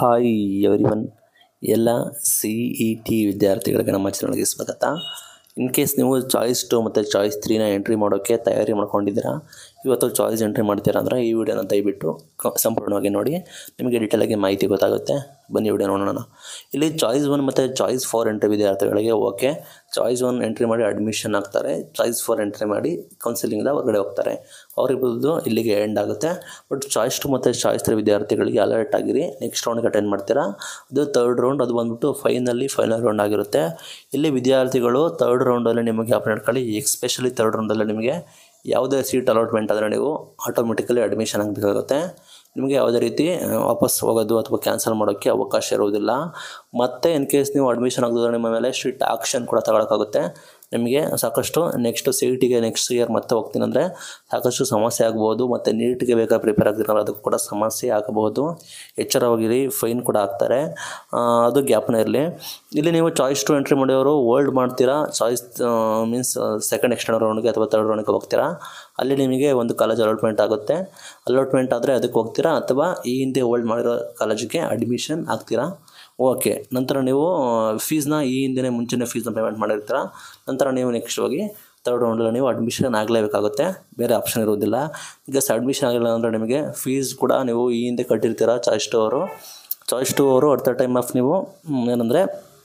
hi everyone ಎಲ್ಲ C E T ವಿದ್ಯಾರ್ಥಿಗಳಿಗೆ ನಮ್ಮ ಚಾನಲ್ಗೆ ಸ್ವಾಗತ ಇನ್ ಕೇಸ್ ನೀವು ಚಾಯ್ಸ್ ಟು ಮತ್ತು ಚಾಯ್ಸ್ ತ್ರೀನ ಎಂಟ್ರಿ ಮಾಡೋಕ್ಕೆ ತಯಾರಿ ಮಾಡ್ಕೊಂಡಿದ್ದೀರಾ ಇವತ್ತು ಚಾಯ್ಸ್ ಎಂಟ್ರಿ ಮಾಡ್ತೀರಾ ಅಂದರೆ ಈ ವಿಡಿಯೋನ ದಯವಿಟ್ಟು ಕ- ಸಂಪೂರ್ಣವಾಗಿ ನೋಡಿ ನಿಮಗೆ ಡೀಟೇಲಾಗಿ ಮಾಹಿತಿ ಗೊತ್ತಾಗುತ್ತೆ ಬನ್ನಿ ವಿಡಿಯೋ ನೋಡೋಣ ಇಲ್ಲಿ ಚಾಯ್ಸ್ ಒನ್ ಮತ್ತು ಚಾಯ್ಸ್ ಫೋರ್ ಎಂಟ್ರಿ ವಿದ್ಯಾರ್ಥಿಗಳಿಗೆ ಓಕೆ ಚಾಯ್ಸ್ ಒನ್ ಎಂಟ್ರಿ ಮಾಡಿ ಅಡ್ಮಿಷನ್ ಆಗ್ತಾರೆ ಚಾಯ್ಸ್ ಫೋರ್ ಎಂಟ್ರಿ ಮಾಡಿ ಕೌನ್ಸಿಲಿಂಗ್ದ ಹೊರಗಡೆ ಹೋಗ್ತಾರೆ ಅವರಿಬ್ಬರದ್ದು ಇಲ್ಲಿಗೆ ಎಂಡ್ ಆಗುತ್ತೆ ಬಟ್ ಚಾಯ್ಸ್ ಟು ಮತ್ತು ಚಾಯ್ಸ್ ತ್ರೀ ವಿದ್ಯಾರ್ಥಿಗಳಿಗೆ ಅಲರ್ಟ್ ಆಗಿರಿ ನೆಕ್ಸ್ಟ್ ರೌಂಡ್ಗೆ ಅಟೆಂಡ್ ಮಾಡ್ತೀರಾ ಅದು ತರ್ಡ್ ರೌಂಡ್ ಅದು ಬಂದ್ಬಿಟ್ಟು ಫೈನಲ್ಲಿ ಫೈನಲ್ ರೌಂಡ್ ಆಗಿರುತ್ತೆ ಇಲ್ಲಿ ವಿದ್ಯಾರ್ಥಿಗಳು ತರ್ಡ್ ರೌಂಡಲ್ಲಿ ನಿಮಗೆ ಗ್ಯಾಪ್ ನಡ್ಕೊಳ್ಳಿ ಎಕ್ಸ್ಪೆಷಲಿ ತರ್ಡ್ ರೌಂಡಲ್ಲಿ ನಿಮಗೆ ಯಾವುದೇ ಸೀಟ್ ಅಲಾಟ್ಮೆಂಟ್ ಆದರೆ ನೀವು ಆಟೋಮೆಟಿಕಲಿ ಅಡ್ಮಿಷನ್ ಆಗಬೇಕಾಗುತ್ತೆ ನಿಮಗೆ ಯಾವುದೇ ರೀತಿ ಆ, ವಾಪಸ್ ಹೋಗೋದು ಅಥವಾ ಕ್ಯಾನ್ಸಲ್ ಮಾಡೋಕ್ಕೆ ಅವಕಾಶ ಇರುವುದಿಲ್ಲ ಮತ್ತು ಇನ್ ಕೇಸ್ ನೀವು ಅಡ್ಮಿಷನ್ ಆಗಿದ್ರೆ ನಿಮ್ಮ ಮೇಲೆ ಸ್ಟ್ರಿಕ್ಟ್ ಆಕ್ಷನ್ ಕೂಡ ತಗೊಳಕ್ಕಾಗುತ್ತೆ ನಿಮಗೆ ಸಾಕಷ್ಟು ನೆಕ್ಸ್ಟ್ ಸಿ ಇ ಟಿಗೆ ನೆಕ್ಸ್ಟ್ ಇಯರ್ ಮತ್ತೆ ಹೋಗ್ತೀನಿ ಅಂದರೆ ಸಾಕಷ್ಟು ಸಮಸ್ಯೆ ಆಗ್ಬೋದು ಮತ್ತು ನೀಟ್ಗೆ ಬೇಕಾಗಿ ಪ್ರಿಪೇರ್ ಆಗ್ತೀರಲ್ಲ ಅದಕ್ಕೂ ಕೂಡ ಸಮಸ್ಯೆ ಆಗಬಹುದು ಎಚ್ಚರವಾಗಿರಿ ಫೈನ್ ಕೂಡ ಹಾಕ್ತಾರೆ ಆ, ಅದು ಗ್ಯಾಪ್ನ ಇರಲಿ ಇಲ್ಲಿ ನೀವು ಚಾಯ್ಸ್ ಟು ಎಂಟ್ರಿ ಮಾಡಿದವರು ಓಲ್ಡ್ ಮಾಡ್ತೀರಾ ಚಾಯ್ಸ್ ಮೀನ್ಸ್ ಸೆಕೆಂಡ್ ಎಕ್ಸ್ಟರ್ನಲ್ ರೌಂಡ್ಗೆ ಅಥವಾ ತರ್ಡ್ ರೌಂಡ್ಗೆ ಹೋಗ್ತೀರಾ ಅಲ್ಲಿ ನಿಮಗೆ ಒಂದು ಕಾಲೇಜ್ ಅಲಾಟ್ಮೆಂಟ್ ಆಗುತ್ತೆ ಅಲಾಟ್ಮೆಂಟ್ ಆದರೆ ಅದಕ್ಕೆ ಹೋಗ್ತೀರಾ ಅಥವಾ ಈ ಹಿಂದೆ ಓಲ್ಡ್ ಮಾಡಿರೋ ಕಾಲೇಜಿಗೆ ಅಡ್ಮಿಷನ್ ಆಗ್ತೀರಾ ಓಕೆ ನಂತರ ನೀವು ಫೀಸ್ನ ಈ ಹಿಂದೆ ಮುಂಚೆನೇ ಫೀಸ್ನ ಪೇಮೆಂಟ್ ಮಾಡಿರ್ತೀರ ನಂತರ ನೀವು ನೆಕ್ಸ್ಟ್ ಹೋಗಿ ತರ್ಡ್ ರೌಂಡಲ್ಲಿ ನೀವು ಅಡ್ಮಿಷನ್ ಆಗಲೇಬೇಕಾಗುತ್ತೆ ಬೇರೆ ಆಪ್ಷನ್ ಇರೋದಿಲ್ಲ ಈಗ ಅಡ್ಮಿಷನ್ ಆಗಿಲ್ಲ ಅಂದರೆ ನಿಮಗೆ ಫೀಸ್ ಕೂಡ ನೀವು ಈ ಹಿಂದೆ ಕಟ್ಟಿರ್ತೀರ ಚಾಯ್ಸ್ ಟು ಅವರು ಚಾಯ್ಸ್ ಟು ಅವರು ಅಟ್ ದ ಟೈಮ್ ಆಫ್ ನೀವು ಮ್, ಏನಂದರೆ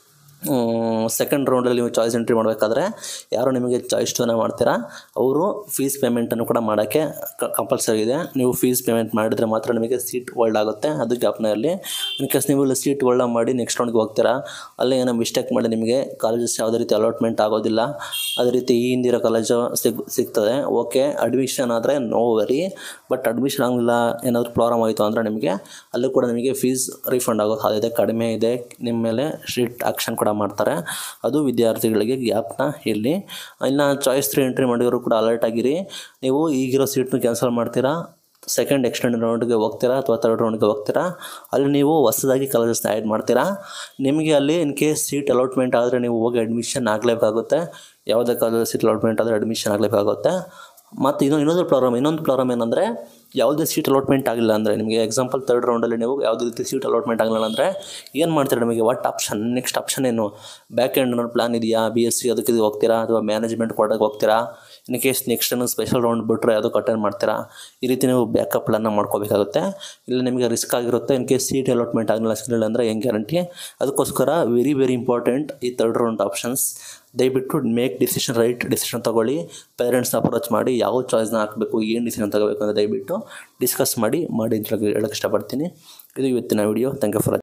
ಸೆಕೆಂಡ್ ರೌಂಡಲ್ಲಿ ನೀವು ಚಾಯ್ಸ್ ಎಂಟ್ರಿ ಮಾಡಬೇಕಾದ್ರೆ ಯಾರು ನಿಮಗೆ ಚಾಯ್ಸ್ ಟೂನ ಮಾಡ್ತೀರಾ ಅವರು ಫೀಸ್ ಪೇಮೆಂಟನ್ನು ಕೂಡ ಮಾಡೋಕ್ಕೆ ಕಂಪಲ್ಸರಿ ಇದೆ ನೀವು ಫೀಸ್ ಪೇಮೆಂಟ್ ಮಾಡಿದರೆ ಮಾತ್ರ ನಿಮಗೆ ಸೀಟ್ ಹೋಲ್ಡ್ ಆಗುತ್ತೆ ಅದು ಜ್ಞಾಪನೆಯಲ್ಲಿ ಇನ್ ಕೇಸ್ ನೀವು ಇಲ್ಲಿ ಸೀಟ್ ಹೋಲ್ಡ್ ಮಾಡಿ ನೆಕ್ಸ್ಟ್ ರೌಂಡ್ಗೆ ಹೋಗ್ತೀರಾ ಅಲ್ಲಿ ಏನೋ ಮಿಸ್ಟೇಕ್ ಮಾಡಿ ನಿಮಗೆ ಕಾಲೇಜಸ್ ಯಾವುದೇ ರೀತಿ ಅಲಾಟ್ಮೆಂಟ್ ಆಗೋದಿಲ್ಲ ಅದೇ ರೀತಿ ಈ ಹಿಂದಿರೋ ಕಾಲೇಜು ಸಿಗ್ ಸಿಗ್ತದೆ ಓಕೆ ಅಡ್ಮಿಷನ್ ಆದರೆ ನೋ ವರಿ ಬಟ್ ಅಡ್ಮಿಷನ್ ಆಗಲಿಲ್ಲ ಏನಾದರೂ ಪ್ರಾಬ್ಲಮ್ ಆಯಿತು ಅಂದರೆ ನಿಮಗೆ ಅಲ್ಲೂ ಕೂಡ ನಿಮಗೆ ಫೀಸ್ ರೀಫಂಡ್ ಆಗೋ ಸಾಧ್ಯತೆ ಕಡಿಮೆ ಇದೆ ನಿಮ್ಮ ಮೇಲೆ ಸ್ಟ್ರಿಕ್ಟ್ ಆಕ್ಷನ್ ಕೂಡ ಮಾಡ್ತಾರೆ ಅದು ವಿದ್ಯಾರ್ಥಿಗಳಿಗೆ ಗ್ಯಾಪ್ನ ಇಲ್ಲಿ ಇನ್ನು ಚಾಯ್ಸ್ ತ್ರೀ ಎಂಟ್ರಿ ಮಾಡಿರೋರು ಕೂಡ ಅಲರ್ಟ್ ಆಗಿರಿ ನೀವು ಈಗಿರೋ ಸೀಟ್ನ ಕ್ಯಾನ್ಸಲ್ ಮಾಡ್ತೀರಾ ಸೆಕೆಂಡ್ ಎಕ್ಸ್ಟೆಂಡ್ ರೌಂಡ್ಗೆ ಹೋಗ್ತೀರಾ ಅಥವಾ ತರ್ಡ್ ರೌಂಡ್ಗೆ ಹೋಗ್ತೀರಾ ಅಲ್ಲಿ ನೀವು ಹೊಸದಾಗಿ ಕಾಲೇಜಸ್ನ ಆ್ಯಡ್ ಮಾಡ್ತೀರಾ ನಿಮಗೆ ಅಲ್ಲಿ ಇನ್ ಕೇಸ್ ಸೀಟ್ ಅಲಾಟ್ಮೆಂಟ್ ಆದರೆ ನೀವು ಹೋಗಿ ಅಡ್ಮಿಷನ್ ಆಗಲೇಬೇಕಾಗುತ್ತೆ ಯಾವುದೇ ಕಾಲೇಜ್ ಸೀಟ್ ಅಲಾಟ್ಮೆಂಟ್ ಆದರೆ ಅಡ್ಮಿಷನ್ ಆಗಲೇಬೇಕಾಗುತ್ತೆ ಮತ್ತು ಇನ್ನೊಂದು ಇನ್ನೊಂದು ಪ್ರಾಬ್ಲಮ್ ಇನ್ನೊಂದು ಪ್ರಾಬ್ಲಮ್ ಏನಂದರೆ ಯಾವುದೇ ಸೀಟ್ ಅಲಾಟ್ಮೆಂಟ್ ಆಗಿಲ್ಲ ಅಂದರೆ ನಿಮಗೆ ಎಕ್ಸಾಂಪಲ್ ತರ್ಡ್ ರೌಂಡಲ್ಲಿ ನೀವು ಯಾವುದೇ ರೀತಿ ಸೀಟ್ ಅಲಾಟ್ಮೆಂಟ್ ಆಗಲಿಲ್ಲ ಅಂದರೆ ಏನು ಮಾಡ್ತೀರಾ ನಿಮಗೆ ವಾಟ್ ಆಪ್ಷನ್ ನೆಕ್ಸ್ಟ್ ಆಪ್ಷನ್ ಏನು ಬ್ಯಾಕ್ ಎಂಡ್ ಪ್ಲಾನ್ ಇದೆಯಾ ಬಿ ಎಸ್ ಸಿ ಅದಕ್ಕೆ ಇದು ಹೋಗ್ತೀರಾ ಅಥವಾ ಮ್ಯಾನೇಜ್ಮೆಂಟ್ ಕೊಡೋಕೆ ಹೋಗ್ತೀರಾ ಇನ್ ಕೇಸ್ ನೆಕ್ಸ್ಟ್ ಏನು ಸ್ಪೆಷಲ್ ರೌಂಡ್ ಬಿಟ್ಟರೆ ಅದಕ್ಕೆ ಅಟೆಂಡ್ ಮಾಡ್ತೀರಾ ಈ ರೀತಿ ನೀವು ಬ್ಯಾಕಪ್ ಪ್ಲಾನ್ನ ಮಾಡ್ಕೋಬೇಕಾಗುತ್ತೆ ಇಲ್ಲಿ ನಿಮಗೆ ರಿಸ್ಕ್ ಆಗಿರುತ್ತೆ ಇನ್ ಕೇಸ್ ಸೀಟ್ ಅಲಾಟ್ಮೆಂಟ್ ಆಗಲಿಲ್ಲ ಸಿಗಲಿಲ್ಲ ಅಂದರೆ ಹೆಂಗೆ ಗ್ಯಾರಂಟಿ ಅದಕ್ಕೋಸ್ಕರ ವೆರಿ ವೆರಿ ಇಂಪಾರ್ಟೆಂಟ್ ಈ ತರ್ಡ್ ರೌಂಡ್ ಆಪ್ಷನ್ಸ್ ದಯವಿಟ್ಟು ಮೇಕ್ ಡಿಸಿಷನ್ ರೈಟ್ ಡಿಸಿಷನ್ ತೊಗೊಳ್ಳಿ ಪೇರೆಂಟ್ಸ್ನ ಅಪ್ರೋಚ್ ಮಾಡಿ ಯಾವ ಚಾಯ್ಸ್ನ ಹಾಕಬೇಕು ಏನು ಡಿಸಿಷನ್ ತಗೋಬೇಕು ಅಂತ ದಯವಿಟ್ಟು ಡಿಸ್ಕಸ್ ಮಾಡಿ ಮಾಡಿ ಅಂತ ಹೇಳಕ್ಕೆ ಇಷ್ಟಪಡ್ತೀನಿ ಇದು ಇವತ್ತಿನ ವಿಡಿಯೋ ಥ್ಯಾಂಕ್ ಯು ಫಾರ್